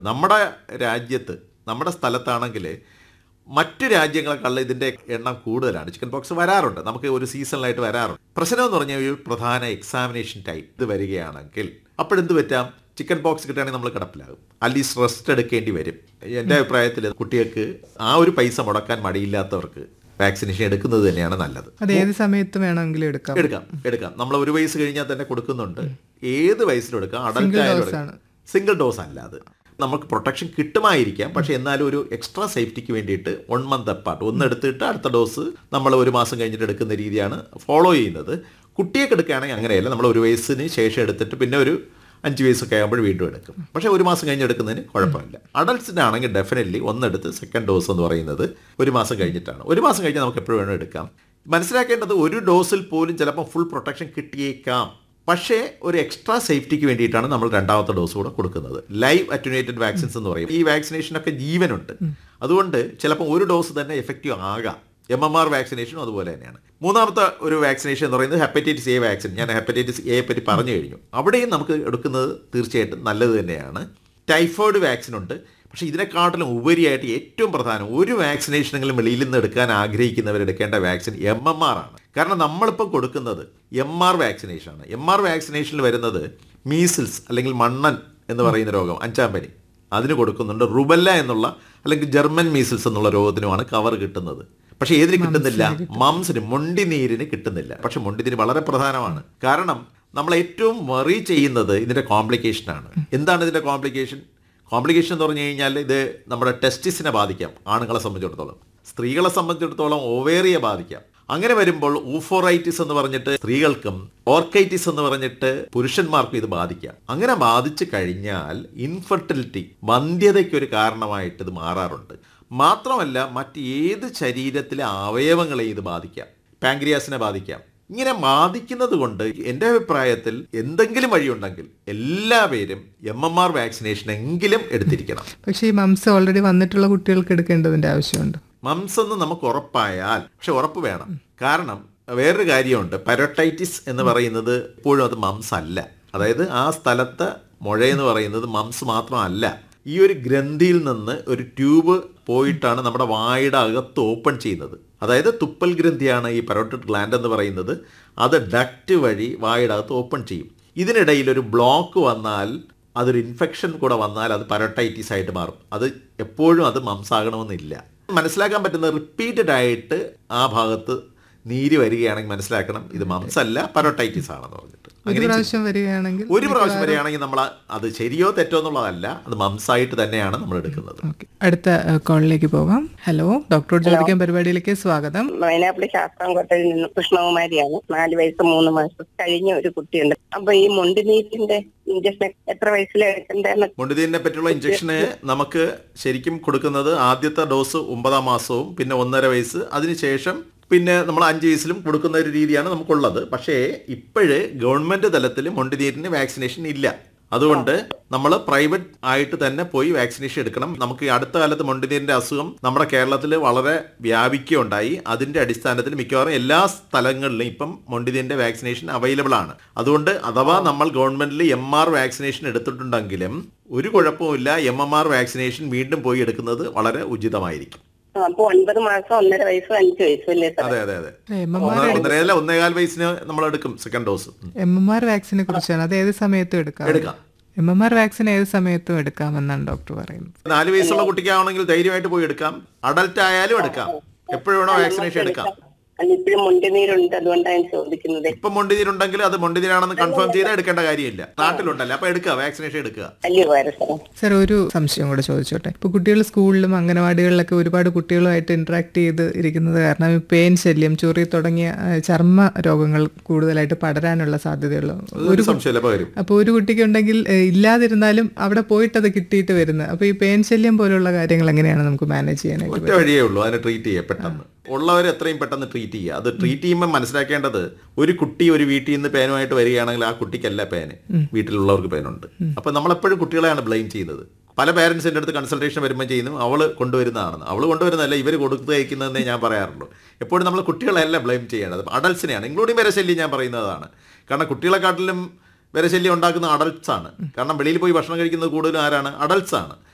നമ്മുടെ രാജ്യത്ത് നമ്മുടെ സ്ഥലത്താണെങ്കിൽ മറ്റു രാജ്യങ്ങളെക്കാളും ഇതിൻ്റെ എണ്ണം കൂടുതലാണ് ചിക്കൻ പോക്സ് വരാറുണ്ട് നമുക്ക് ഒരു സീസണിലായിട്ട് വരാറുണ്ട് പ്രശ്നം എന്ന് പറഞ്ഞാൽ ഒരു പ്രധാന എക്സാമിനേഷൻ ടൈം ഇത് വരികയാണെങ്കിൽ അപ്പോഴെന്ത് പറ്റാം ചിക്കൻ പോക്സ് കിട്ടുകയാണെങ്കിൽ നമ്മൾ കിടപ്പിലാകും അറ്റ്ലീസ്റ്റ് റെസ്റ്റ് എടുക്കേണ്ടി വരും എൻ്റെ അഭിപ്രായത്തിൽ കുട്ടികൾക്ക് ആ ഒരു പൈസ മുടക്കാൻ മടിയില്ലാത്തവർക്ക് വാക്സിനേഷൻ എടുക്കുന്നത് തന്നെയാണ് നല്ലത് അത് ഏത് സമയത്ത് വേണമെങ്കിലും എടുക്കാം എടുക്കാം എടുക്കാം നമ്മൾ ഒരു വയസ്സ് കഴിഞ്ഞാൽ തന്നെ കൊടുക്കുന്നുണ്ട് ഏത് വയസ്സിലും എടുക്കാം അഡൽട്ട് ആയാലും dose എടുക്കാം സിംഗിൾ ഡോസ് അല്ല അത് നമുക്ക് പ്രൊട്ടക്ഷൻ കിട്ടുമായിരിക്കാം പക്ഷെ എന്നാലും ഒരു എക്സ്ട്രാ സേഫ്റ്റിക്ക് വേണ്ടിയിട്ട് വൺ മന്ത് അപ്പാർട്ട് ഒന്ന് എടുത്തിട്ട് അടുത്ത ഡോസ് നമ്മൾ ഒരു മാസം കഴിഞ്ഞിട്ട് എടുക്കുന്ന രീതിയാണ് ഫോളോ ചെയ്യുന്നത് കുട്ടിയൊക്കെ എടുക്കുകയാണെങ്കിൽ അങ്ങനെയല്ല നമ്മൾ ഒരു വയസ്സിന് ശേഷം എടുത്തിട്ട് പിന്നെ ഒരു അഞ്ച് വയസ്സൊക്കെ ആകുമ്പോൾ വീണ്ടും എടുക്കും പക്ഷേ ഒരു മാസം കഴിഞ്ഞ് എടുക്കുന്നതിന് കുഴപ്പമില്ല അഡൾട്ട്സിനാണെങ്കിൽ ഡെഫിനറ്റ്ലി ഒന്നെടുത്ത് സെക്കൻഡ് ഡോസ് എന്ന് പറയുന്നത് ഒരു മാസം കഴിഞ്ഞിട്ടാണ് ഒരു മാസം കഴിഞ്ഞാൽ നമുക്ക് എപ്പോഴും വേണം എടുക്കാം മനസ്സിലാക്കേണ്ടത് ഒരു ഡോസിൽ പോലും ചിലപ്പോൾ ഫുൾ പ്രൊട്ടക്ഷൻ കിട്ടിയേക്കാം പക്ഷേ ഒരു എക്സ്ട്രാ സേഫ്റ്റിക്ക് വേണ്ടിയിട്ടാണ് നമ്മൾ രണ്ടാമത്തെ ഡോസ് കൂടെ കൊടുക്കുന്നത് ലൈവ് അറ്റുനേറ്റഡ് വാക്സിൻസ് എന്ന് പറയും ഈ വാക്സിനേഷനൊക്കെ ജീവനുണ്ട് അതുകൊണ്ട് ചിലപ്പോൾ ഒരു ഡോസ് തന്നെ എഫക്റ്റീവ് ആകാം എം എം ആർ വാക്സിനേഷനും അതുപോലെ തന്നെയാണ് മൂന്നാമത്തെ ഒരു വാക്സിനേഷൻ എന്ന് പറയുന്നത് ഹെപ്പറ്റൈറ്റിസ് എ വാക്സിൻ ഞാൻ ഹെപ്പറ്റൈറ്റിസ് എയെ പറ്റി പറഞ്ഞു കഴിഞ്ഞു അവിടെയും നമുക്ക് എടുക്കുന്നത് തീർച്ചയായിട്ടും നല്ലത് തന്നെയാണ് ടൈഫോയിഡ് വാക്സിൻ ഉണ്ട് പക്ഷേ ഇതിനെക്കാട്ടിലും ഉപരിയായിട്ട് ഏറ്റവും പ്രധാനം ഒരു വാക്സിനേഷനെങ്കിലും വെളിയിൽ നിന്ന് എടുക്കാൻ ആഗ്രഹിക്കുന്നവർ എടുക്കേണ്ട വാക്സിൻ എം എം ആർ ആണ് കാരണം നമ്മളിപ്പോൾ കൊടുക്കുന്നത് എം ആർ വാക്സിനേഷൻ ആണ് എം ആർ വാക്സിനേഷനിൽ വരുന്നത് മീസിൽസ് അല്ലെങ്കിൽ മണ്ണൻ എന്ന് പറയുന്ന രോഗം അഞ്ചാം പനി അതിന് കൊടുക്കുന്നുണ്ട് റുബല്ല എന്നുള്ള അല്ലെങ്കിൽ ജർമ്മൻ മീസിൽസ് എന്നുള്ള രോഗത്തിനുമാണ് കവർ കിട്ടുന്നത് പക്ഷേ ഏതിന് കിട്ടുന്നില്ല മംസിന് മൊണ്ടിനീരിന് കിട്ടുന്നില്ല പക്ഷെ മൊണ്ടിനീര് വളരെ പ്രധാനമാണ് കാരണം നമ്മൾ ഏറ്റവും വറി ചെയ്യുന്നത് ഇതിന്റെ കോംപ്ലിക്കേഷനാണ് എന്താണ് ഇതിന്റെ കോംപ്ലിക്കേഷൻ കോംപ്ലിക്കേഷൻ എന്ന് പറഞ്ഞു കഴിഞ്ഞാൽ ഇത് നമ്മുടെ ടെസ്റ്റിസിനെ ബാധിക്കാം ആണുങ്ങളെ സംബന്ധിച്ചിടത്തോളം സ്ത്രീകളെ സംബന്ധിച്ചിടത്തോളം ഓവേറിയെ ബാധിക്കാം അങ്ങനെ വരുമ്പോൾ ഊഫോറൈറ്റിസ് എന്ന് പറഞ്ഞിട്ട് സ്ത്രീകൾക്കും ഓർക്കൈറ്റിസ് എന്ന് പറഞ്ഞിട്ട് പുരുഷന്മാർക്കും ഇത് ബാധിക്കാം അങ്ങനെ ബാധിച്ചു കഴിഞ്ഞാൽ ഇൻഫെർട്ടിലിറ്റി വന്ധ്യതയ്ക്ക് ഒരു കാരണമായിട്ട് ഇത് മാറാറുണ്ട് മാത്രമല്ല മറ്റ് ഏത് ശരീരത്തിലെ അവയവങ്ങളെയും ഇത് ബാധിക്കാം പാങ്ക്രിയാസിനെ ബാധിക്കാം ഇങ്ങനെ ബാധിക്കുന്നത് കൊണ്ട് എൻ്റെ അഭിപ്രായത്തിൽ എന്തെങ്കിലും വഴിയുണ്ടെങ്കിൽ എല്ലാവരും എം എം ആർ വാക്സിനേഷൻ എങ്കിലും എടുത്തിരിക്കണം പക്ഷേ ഈ മംസ് ഓൾറെഡി വന്നിട്ടുള്ള കുട്ടികൾക്ക് എടുക്കേണ്ടതിന്റെ ആവശ്യമുണ്ട് മംസ് എന്ന് നമുക്ക് ഉറപ്പായാൽ പക്ഷെ ഉറപ്പ് വേണം കാരണം വേറൊരു കാര്യമുണ്ട് പരോട്ടൈറ്റിസ് എന്ന് പറയുന്നത് എപ്പോഴും അത് മംസ് അല്ല അതായത് ആ സ്ഥലത്തെ മുഴയെന്ന് പറയുന്നത് മംസ് മാത്രമല്ല ഈ ഒരു ഗ്രന്ഥിയിൽ നിന്ന് ഒരു ട്യൂബ് പോയിട്ടാണ് നമ്മുടെ വായുടെ അകത്ത് ഓപ്പൺ ചെയ്യുന്നത് അതായത് തുപ്പൽ ഗ്രന്ഥിയാണ് ഈ പരോട്ടിഡ് ഗ്ലാൻഡ് എന്ന് പറയുന്നത് അത് ഡക്റ്റ് വഴി വായുടെ അകത്ത് ഓപ്പൺ ചെയ്യും ഇതിനിടയിൽ ഒരു ബ്ലോക്ക് വന്നാൽ അതൊരു ഇൻഫെക്ഷൻ കൂടെ വന്നാൽ അത് പരോട്ടൈറ്റിസ് ആയിട്ട് മാറും അത് എപ്പോഴും അത് മംസാകണമെന്നില്ല മനസ്സിലാക്കാൻ പറ്റുന്ന റിപ്പീറ്റഡ് ആയിട്ട് ആ ഭാഗത്ത് നീര് വരികയാണെങ്കിൽ മനസ്സിലാക്കണം ഇത് മംസ് അല്ല പരോട്ടൈറ്റിസ് ആണെന്ന് പറഞ്ഞിട്ട് ഒരു അങ്ങനെ പ്രാവശ്യം വരികയാണെങ്കിൽ ഒരു പ്രാവശ്യം വരികയാണെങ്കിൽ നമ്മൾ അത് ശരിയോ തെറ്റോ എന്നുള്ളതല്ല അത് മംസായിട്ട് തന്നെയാണ് നമ്മൾ എടുക്കുന്നത് ഓക്കെ അടുത്ത കോളിലേക്ക് പോകാം ഹലോ ഡോക്ടറോട് ചോദിക്കാൻ പരിപാടിയിലേക്ക് സ്വാഗതം വയനാട്ടിലെ ശാസ്താംകോട്ടയിൽ നിന്ന് കൃഷ്ണകുമാരിയാണ് നാല് വയസ്സ് മൂന്ന് മാസം കഴിഞ്ഞ ഒരു കുട്ടിയുണ്ട് അപ്പൊ ഈ മുണ്ടിനീറ്റിന്റെ ഇഞ്ചക്ഷൻ എത്ര വയസ്സിൽ എടുക്കണ്ടെന്ന് മുണ്ടിതീനെ പറ്റിയുള്ള ഇഞ്ചക്ഷന് നമുക്ക് ശരിക്കും കൊടുക്കുന്നത് ആദ്യത്തെ ഡോസ് ഒമ്പതാം മാസവും പിന്നെ ഒന്നര വയസ്സ് അതിനുശേഷം പിന്നെ നമ്മൾ അഞ്ച് വയസ്സിലും കൊടുക്കുന്ന ഒരു രീതിയാണ് നമുക്കുള്ളത് പക്ഷേ ഇപ്പോഴ് ഗവൺമെന്റ് തലത്തിൽ മൊണ്ടിനീരിന് വാക്സിനേഷൻ ഇല്ല അതുകൊണ്ട് നമ്മൾ പ്രൈവറ്റ് ആയിട്ട് തന്നെ പോയി വാക്സിനേഷൻ എടുക്കണം നമുക്ക് ഈ അടുത്ത കാലത്ത് മൊണ്ടിനീരിന്റെ അസുഖം നമ്മുടെ കേരളത്തിൽ വളരെ വ്യാപിക്കുകയുണ്ടായി അതിന്റെ അടിസ്ഥാനത്തിൽ മിക്കവാറും എല്ലാ സ്ഥലങ്ങളിലും ഇപ്പം മൊണ്ടിനീരിന്റെ വാക്സിനേഷൻ അവൈലബിൾ ആണ് അതുകൊണ്ട് അഥവാ നമ്മൾ ഗവൺമെന്റിൽ എം ആർ വാക്സിനേഷൻ എടുത്തിട്ടുണ്ടെങ്കിലും ഒരു കുഴപ്പവുമില്ല എം എം ആർ വാക്സിനേഷൻ വീണ്ടും പോയി എടുക്കുന്നത് വളരെ ഉചിതമായിരിക്കും അപ്പൊ ഒൻപത് മാസം ഒന്നര വയസ്സും അഞ്ച് വയസ്സും അല്ലേ സാർ അതെ അതെ അതെ എം എം ആർ ഒന്നര- ഒന്നരയല്ല ഒന്നേകാൽ വയസ്സിന് നമ്മൾ എടുക്കും സെക്കൻഡ് ഡോസ് ഉം. എം എം ആർ വാക്സിനെ കുറിച്ചാണ് അത് ഏത് സമയത്തും എടുക്കാം എടുക്കാം എം എം ആർ വാക്സിൻ ഏത് സമയത്തും എടുക്കാമെന്നാണ് ഡോക്ടർ പറയുന്നത് നാല് വയസ്സുള്ള കുട്ടിക്കാണെങ്കിൽ ധൈര്യമായിട്ട് പോയി എടുക്കാം അഡൽട്ട് ആയാലും എടുക്കാം എപ്പോഴും വേണോ വാക്സിനേഷൻ എടുക്കാം അല്ല ഇപ്പോഴും മുണ്ടുനീരുണ്ട് അതുകൊണ്ടാണ് ചോദിക്കുന്നത് ഇപ്പൊ മൊണ്ടിനീരുണ്ടെങ്കിൽ അത് മൊണ്ടിനീരാണെന്ന് കൺഫേം ചെയ്താൽ എടുക്കേണ്ട കാര്യമില്ല നാട്ടിലുണ്ടല്ലോ അപ്പൊ എടുക്കുക വാക്സിനേഷൻ എടുക്കുക വലിയ ഉപകാരം സാർ സാർ ഒരു സംശയം കൂടെ ചോദിച്ചോട്ടെ ഇപ്പൊ കുട്ടികൾ സ്കൂളിലും അംഗനവാടികളിലൊക്കെ ഒരുപാട് കുട്ടികളുമായിട്ട് ഇന്ററാക്ട് ചെയ്ത് ഇരിക്കുന്നത് കാരണം ഈ പെയിൻ ശല്യം ചൊറി തുടങ്ങിയ ആ, ചർമ്മ രോഗങ്ങൾ കൂടുതലായിട്ട് പടരാനുള്ള സാധ്യതയുള്ള ഒരു സംശയമില്ല പകരും അപ്പോൾ ഒരു കുട്ടിക്ക് ഉണ്ടെങ്കിൽ ഏഹ്, ഇല്ലാതിരുന്നാലും അവിടെ പോയിട്ട് അത് കിട്ടിയിട്ട് വരുന്നത് അപ്പോൾ ഈ പെയിൻ ശല്യം പോലുള്ള കാര്യങ്ങൾ എങ്ങനെയാണ് നമുക്ക് മാനേജ് ചെയ്യാനായിട്ട് ഒറ്റ വഴിയേ ഉള്ളൂ അതിനെ ട്രീറ്റ് ചെയ്യുക പെട്ടെന്ന് ഉള്ളവർ എത്രയും പെട്ടെന്ന് ട്രീറ്റ് ചെയ്യുക അത് ട്രീറ്റ് ചെയ്യുമ്പോൾ മനസ്സിലാക്കേണ്ടത് ഒരു കുട്ടി ഒരു വീട്ടിൽ നിന്ന് പേനുമായിട്ട് വരികയാണെങ്കിൽ ആ കുട്ടിക്കല്ല പേന് വീട്ടിലുള്ളവർക്ക് പേനുണ്ട് അപ്പൊ നമ്മളെപ്പോഴും കുട്ടികളെയാണ് ബ്ലെയിം ചെയ്യുന്നത് പല പേരൻസിൻ്റെ അടുത്ത് കൺസൾട്ടേഷൻ വരുമ്പോൾ ചെയ്യുന്നു അവൾ കൊണ്ടുവരുന്നതാണെന്ന് അവൾ കൊണ്ടുവരുന്നതല്ല ഇവർ കൊടുത്തു അയക്കുന്നതെന്നേ ഞാൻ പറയാറുള്ളൂ എപ്പോഴും നമ്മൾ കുട്ടികളെയല്ല ബ്ലെയിം ചെയ്യേണ്ടത് അഡൽസിനെയാണ് ഇൻക്ലൂഡിങ് വരശല്യം ഞാൻ പറയുന്നതാണ് കാരണം കുട്ടികളെക്കാട്ടിലും വരശല്യം ഉണ്ടാക്കുന്ന അഡൽട്സ് ആണ് കാരണം വെളിയിൽ പോയി ഭക്ഷണം കഴിക്കുന്നത് കൂടുതലും ആരാണ് അഡൽട്സ് ആണ്